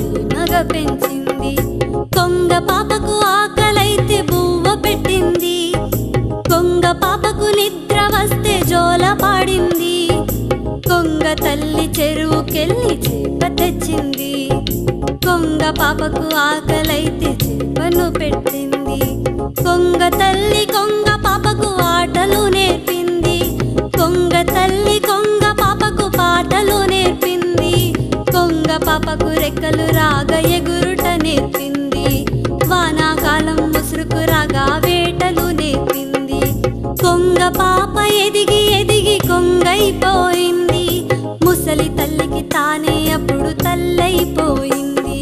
ప్రేమగా పెంచింది కొంగ పాపకు ఆకలైతే బువ్వ పెట్టింది కొంగ పాపకు నిద్ర వస్తే జోల పాడింది కొంగ తల్లి చెరువుకెళ్ళి చేప తెచ్చింది కొంగ పాపకు ఆకలైతే చేపను పెట్టింది కొంగ తల్లి కొంగ పాపకు ఆటలు నేర్పింది కొంగ తల్లి కొంగ పాపకు పాటలు నేర్పింది కొంగ పాపకు రెక్కలు రాగ ఎగురుట నేర్పింది వానాకాలం ముసురుకు రాగా వేటలు నేర్పింది కొంగ పాప ఎదిగి ఎదిగి కొంగైపోయింది ముసలి తల్లికి తానే అప్పుడు తల్లైపోయింది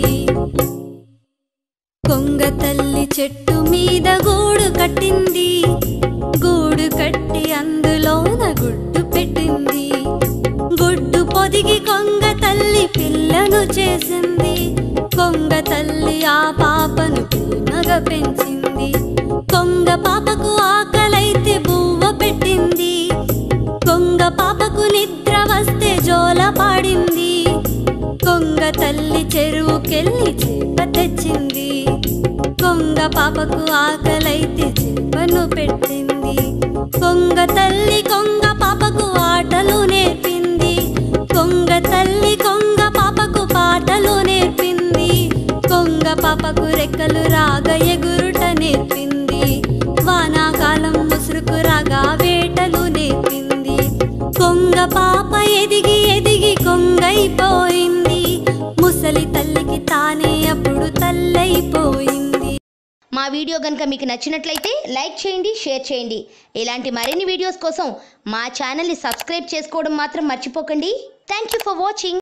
కొంగ తల్లి చెట్టు మీద గూడు కట్టింది గూడు కట్టి అందులోన గుడ్డు పెట్టింది గుడ్డు పొదిగి కొంగ తల్లి పిల్లను చేసింది కొంగ తల్లి ఆ పాపను ప్రేమగా పెంచింది కొంగ పాపకు ఆకలైతే బువ్వ పెట్టింది కొంగ పాపకు నిద్ర వస్తే జోల పాడింది కొంగ తల్లి చెరువుకెళ్ళి చేప తెచ్చింది కొంగ పాపకు ఆకలైతే చేపను పెట్టింది కొంగ తల్లి కొంగ పాపకు ఆటలు నేర్పింది కొంగ తల్లి కొంగ పాపకు పాటలు నేర్పింది కొంగ పాపకు రెక్కలు రాగ ఎగురుట నేర్పింది వానాకాలం ముసురుకు రాగా వేటలు నేర్పింది కొంగ పాప ఎదిగి ఎదిగి కొంగైపోయింది ముసలి తల్లికి తానే అప్పుడు తల్లైపోయింది మా వీడియో కనుక మీకు నచ్చినట్లయితే లైక్ చేయండి షేర్ చేయండి ఇలాంటి మరిన్ని వీడియోస్ కోసం మా ఛానల్ని సబ్స్క్రైబ్ చేసుకోవడం మాత్రం మర్చిపోకండి థ్యాంక్ యూ ఫర్ వాచింగ్